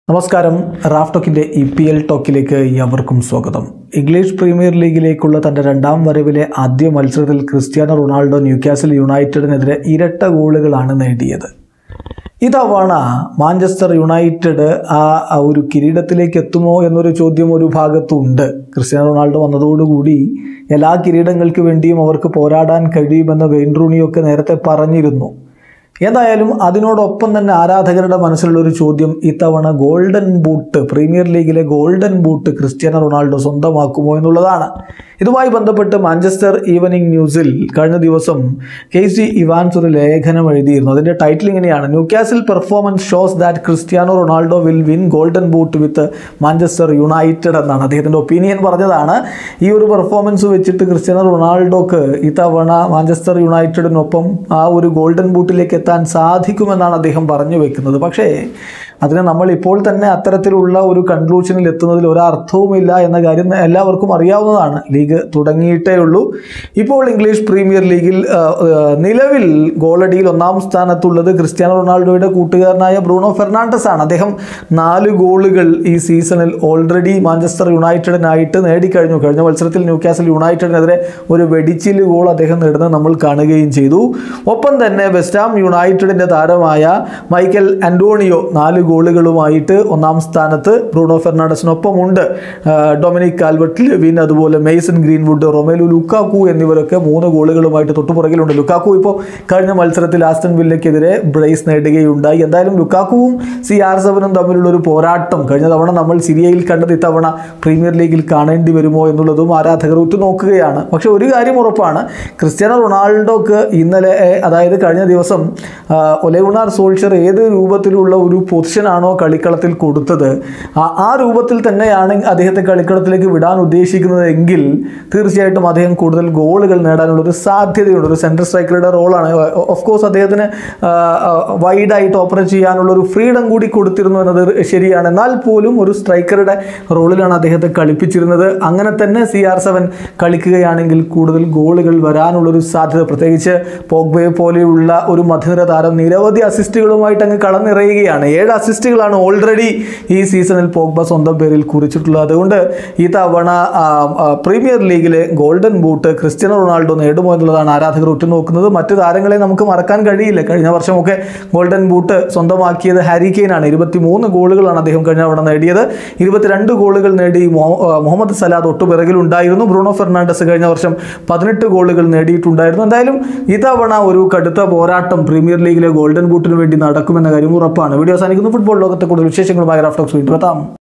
നമസ്കാരം റാഫ് ടോക്കിൻ്റെ E P L ടോക്കിലേക്ക് എവർക്കും സ്വാഗതം ഇംഗ്ലീഷ് പ്രീമിയർ ലീഗിലേക്കുള്ള തൻ്റെ രണ്ടാം വരവിലെ ആദ്യ മത്സരത്തിൽ ക്രിസ്ത്യാനോ റൊണാൾഡോ ന്യൂക്കാസിൽ യുണൈറ്റഡിനെതിരെ ഇരട്ട ഗോളുകളാണ് നേടിയത് ഇതവണ മാഞ്ചസ്റ്റർ യുണൈറ്റഡ് ആ ആ ഒരു കിരീടത്തിലേക്ക് എത്തുമോ എന്നൊരു ചോദ്യം ഒരു ഭാഗത്തുണ്ട് ക്രിസ്ത്യാനോ റൊണാൾഡോ വന്നതോടുകൂടി എല്ലാ കിരീടങ്ങൾക്ക് വേണ്ടിയും അവർക്ക് പോരാടാൻ കഴിയുമെന്ന് വെയിൻ റൂണിയൊക്കെ നേരത്തെ പറഞ്ഞിരുന്നു എന്തായാലും അതിനോടൊപ്പം തന്നെ ആരാധകരുടെ മനസ്സിലുള്ള ഒരു ചോദ്യം ഇത്തവണ ഗോൾഡൻ ബൂട്ട് പ്രീമിയർ ലീഗിലെ ഗോൾഡൻ ബൂട്ട് ക്രിസ്ത്യാനോ റൊണാൾഡോ സ്വന്തമാക്കുമോ എന്നുള്ളതാണ് ഇതുമായി ബന്ധപ്പെട്ട് മാഞ്ചസ്റ്റർ ഈവനിംഗ് ന്യൂസിൽ കഴിഞ്ഞ ദിവസം കെ സി ഇവാൻസ് ഒരു ലേഖനം എഴുതിയിരുന്നു അതിൻ്റെ ടൈറ്റിൽ ഇങ്ങനെയാണ് Newcastle performance shows that Cristiano Ronaldo will win golden boot with Manchester United എന്നാണ് അദ്ദേഹത്തിൻ്റെ ഒപ്പീനിയൻ പറഞ്ഞതാണ് ഈ ഒരു പെർഫോമൻസ് വെച്ചിട്ട് ക്രിസ്ത്യാനോ റൊണാൾഡോക്ക് ഇത്തവണ മാഞ്ചസ്റ്റർ യുണൈറ്റഡിനൊപ്പം ആ ഒരു ഗോൾഡൻ ബൂട്ടിലേക്ക് എത്താൻ സാധിക്കുമെന്നാണ് അദ്ദേഹം പറഞ്ഞു വെക്കുന്നത് പക്ഷേ അതിന് നമ്മൾ ഇപ്പോൾ തന്നെ അത്തരത്തിലുള്ള ഒരു കൺക്ലൂഷനിൽ എത്തുന്നതിൽ ഒരർത്ഥവുമില്ല എന്ന കാര്യം എല്ലാവർക്കും അറിയാവുന്നതാണ് ലീഗ് തുടങ്ങിയിട്ടേ ഉള്ളൂ ഇപ്പോൾ ഇംഗ്ലീഷ് പ്രീമിയർ ലീഗിൽ ആ, ആ, നിലവിൽ ഗോളടിയിൽ ഒന്നാം സ്ഥാനത്തുള്ളത് ക്രിസ്ത്യാനോ റൊണാൾഡോയുടെ കൂട്ടുകാരനായ ബ്രൂണോ ഫെർണാണ്ടസ് ആണ് അദ്ദേഹം നാല് ഗോളുകൾ ഈ സീസണിൽ ഓൾറെഡി മാഞ്ചസ്റ്റർ യുണൈറ്റഡിനായിട്ട് നേടിക്കഴിഞ്ഞു കഴിഞ്ഞ മത്സരത്തിൽ ന്യൂക്കാസൽ യുണൈറ്റഡിനെതിരെ ഒരു വെടിച്ചില് ഗോൾ അദ്ദേഹം നേടുന്നത് നമ്മൾ കാണുകയും ചെയ്തു ഒപ്പം തന്നെ വെസ്റ്റാം യുണൈറ്റഡിൻ്റെ താരമായ മൈക്കൽ ആന്റോണിയോ നാല് ഗോളുകളുമായിട്ട് ഒന്നാം സ്ഥാനത്ത് ബ്രൂണോ ഫെർണാണ്ടസിനൊപ്പമുണ്ട് ആ, ഡൊമിനിക് കാൽവർട്ട് ലെവിൻ അതുപോലെ മെയ്സൺ ഗ്രീൻവുഡ് റൊമേലു ലുക്കാക്കു എന്നിവരൊക്കെ മൂന്ന് ഗോളുകളുമായിട്ട് തൊട്ടുപുറകിലുണ്ട് ലുക്കാക്കു ഇപ്പോൾ കഴിഞ്ഞ മത്സരത്തിൽ ആസ്റ്റൺ വില്ലയ്ക്കെതിരെ ബ്രേസ് നേടുകയുണ്ടായി എന്തായാലും ലുക്കാക്കുവും സി ആർ സെവനും തമ്മിലുള്ള ഒരു പോരാട്ടം കഴിഞ്ഞ തവണ നമ്മൾ സിരിയയിൽ കണ്ടത് ഇത്തവണ പ്രീമിയർ ലീഗിൽ കാണേണ്ടി വരുമോ എന്നുള്ളതും ആരാധകർ ഉറ്റുനോക്കുകയാണ് പക്ഷേ ഒരു കാര്യം ഉറപ്പാണ് ക്രിസ്ത്യാനോ റൊണാൾഡോക്ക് ഇന്നലെ ഏ, അതായത് കഴിഞ്ഞ ദിവസം ആ, ഒലെഗുണാർ സോൾഷർ ഏത് രൂപത്തിലുള്ള ഒരു പൊസിഷനാണോ കളിക്കളത്തിൽ കൊടുത്തത് ആ- ആ രൂപത്തിൽ തന്നെയാണ് അദ്ദേഹത്തെ കളിക്കളത്തിലേക്ക് വിടാൻ ഉദ്ദേശിക്കുന്നത് എങ്കിൽ തീർച്ചയായിട്ടും അദ്ദേഹം കൂടുതൽ ഗോളുകൾ നേടാനുള്ള ഒരു സാധ്യതയുണ്ട് ഒരു സെൻട്രൽ സ്ട്രൈക്കറുടെ റോളാണ് ഓഫ് കോഴ്സ് അദ്ദേഹത്തിന് വൈഡായിട്ട് ഓപ്പറേറ്റ് ചെയ്യാനുള്ള ഒരു ഫ്രീഡം കൂടി കൊടുത്തിരുന്നു എന്നത് ശരിയാണ് എന്നാൽ പോലും ഒരു സ്ട്രൈക്കറുടെ റോളിലാണ് അദ്ദേഹത്തെ കളിപ്പിച്ചിരുന്നത് അങ്ങനെ തന്നെ സി ആർ സെവൻ കളിക്കുകയാണെങ്കിൽ കൂടുതൽ ഗോളുകൾ വരാനുള്ളൊരു സാധ്യത പ്രത്യേകിച്ച് പോഗ്ബയെ പോലെയുള്ള ഒരു മധുര താരം നിരവധി അസിസ്റ്റുകളുമായിട്ട് അങ്ങ് കളം നിറയുകയാണ് ഏഴ് അസിസ്റ്റുകളാണ് ഓൾറെഡി ഈ സീസണിൽ പോഗ്ബ സ്വന്തം പേരിൽ കുറിച്ചിട്ടുള്ളത് അതുകൊണ്ട് ഈ തവണ ആ, ആ, പ്രീമിയർ ലീഗിലെ ഗോൾഡൻ ബൂട്ട് ക്രിസ്ത്യാനോ റൊണാൾഡോ നേടുമോ എന്നുള്ളതാണ് ആരാധകർ ഉറ്റുനോക്കുന്നത് മറ്റു താരങ്ങളെ നമുക്ക് മറക്കാൻ കഴിയില്ല കഴിഞ്ഞ വർഷമൊക്കെ ഗോൾഡൻ ബൂട്ട് സ്വന്തമാക്കിയത് ഹാരി കെയ്നാണ് ഇരുപത്തി മൂന്ന് ഗോളുകളാണ് അദ്ദേഹം കഴിഞ്ഞ തവണ നേടിയത് ഇരുപത്തിരണ്ട് ഗോളുകൾ നേടി മൊഹ- ആ, മുഹമ്മദ് സലാ തൊട്ടു പിറകിലുണ്ടായിരുന്നു ബ്രൂണോ ഫെർണാണ്ടസ് കഴിഞ്ഞ വർഷം പതിനെട്ട് ഗോളുകൾ നേടിയിട്ടുണ്ടായിരുന്നു എന്തായാലും ഇത്തവണ ഒരു കടുത്ത പോരാട്ടം പ്രീമിയർ ലീഗിലെ ഗോൾഡൻ ബൂട്ടിന് വേണ്ടി നടക്കുമെന്ന കാര്യം ഉറപ്പാണ് വീഡിയോ അവസാനിക്കുന്നു ഫുട്ബോൾ ലോകത്തെ കൂടുതൽ വിശേഷങ്ങളുമായി റാഫ്റ്റോക്സ് വീണ്ടും എത്താം